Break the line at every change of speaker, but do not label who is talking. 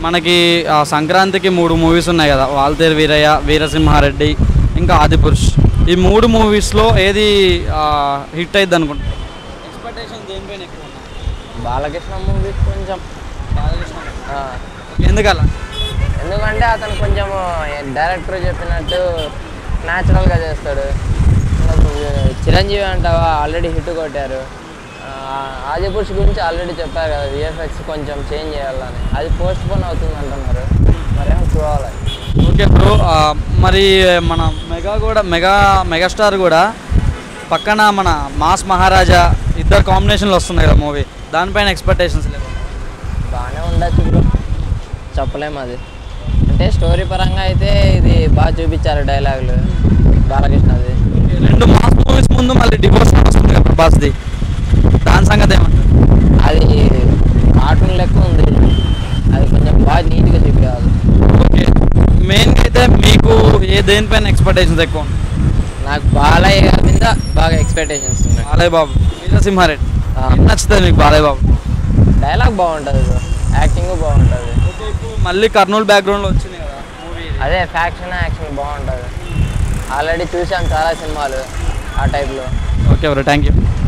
మనకి ఆ, సంక్రాంతికి మూడు మూవీస్ ఉన్నాయి కదా వాల్తేరు వీరయ్య వీరసింహారెడ్డి ఇంకా ఆదిపురుష్ ఈ మూడు మూవీస్లో ఏది హిట్ అయింది అనుకుంటా ఎక్స్పెక్టేషన్ దేనిపైన ఎక్కువ
బాలకృష్ణ మూవీ కొంచెం ఆ,
ఎందుకలా
ఎందుకంటే అతను కొంచెం డైరెక్టర్ చెప్పినట్టు న్యాచురల్గా చేస్తాడు నాకు చిరంజీవి అంటావా ఆల్రెడీ హిట్ కొట్టారు ఆ, ఆదిపురుష్ గురించి ఆల్రెడీ చెప్పారు కదా విఎఫ్ఎక్స్ కొంచెం చేంజ్ చేయాలని అది పోస్ట్ పోన్ అవుతుంది అంటున్నారు మరేమో చూడాలి
ఓకే బ్రో ఆ, మరి మన మెగా కూడా మెగా మెగాస్టార్ కూడా పక్కన మన మాస్ మహారాజా ఇద్దరు కాంబినేషన్లో వస్తుంది కదా మూవీ దానిపైన ఎక్స్పెక్టేషన్స్ లేవు
బాగానే ఉండొచ్చు బ్రో చెప్పలేము అది అంటే స్టోరీ పరంగా అయితే ఇది బాగా చూపించారు డైలాగులు బాలకృష్ణది
రెండు మాస్ మూవీస్ ముందు మళ్ళీ డివోర్స్ వస్తుంది కదా ప్రభాస్ది దాని సంగతి ఏమంటారు
అది కార్టూన్ లెక్క ఉంది అది కొంచెం బాగా నీట్గా చూపించాలి
ఓకే మెయిన్గా అయితే మీకు ఏ దేనిపైన ఎక్స్పెక్టేషన్స్ ఎక్కువ ఉన్నాయి?
నాకు బాలయ్య గారి మీద బాగా ఎక్స్పెక్టేషన్స్ ఉన్నాయి
బాలయ్య బాబు వీరసింహారెడ్డి
ఆ.
ఏం నచ్చుతుంది మీకు బాలయ్య బాబు
డైలాగ్ బాగుంటుంది బ్రో యాక్టింగ్ బాగుంటుంది
ఓకే ఇప్పుడు మళ్ళీ కర్నూలు బ్యాక్గ్రౌండ్లో వచ్చింది కదా మూవీ
అదే ఫ్యాక్షన్ యాక్షన్ బాగుంటుంది ఆల్రెడీ చూసాను చాలా సినిమాలు ఆ టైప్లో
ఓకే బ్రో థ్యాంక్ యూ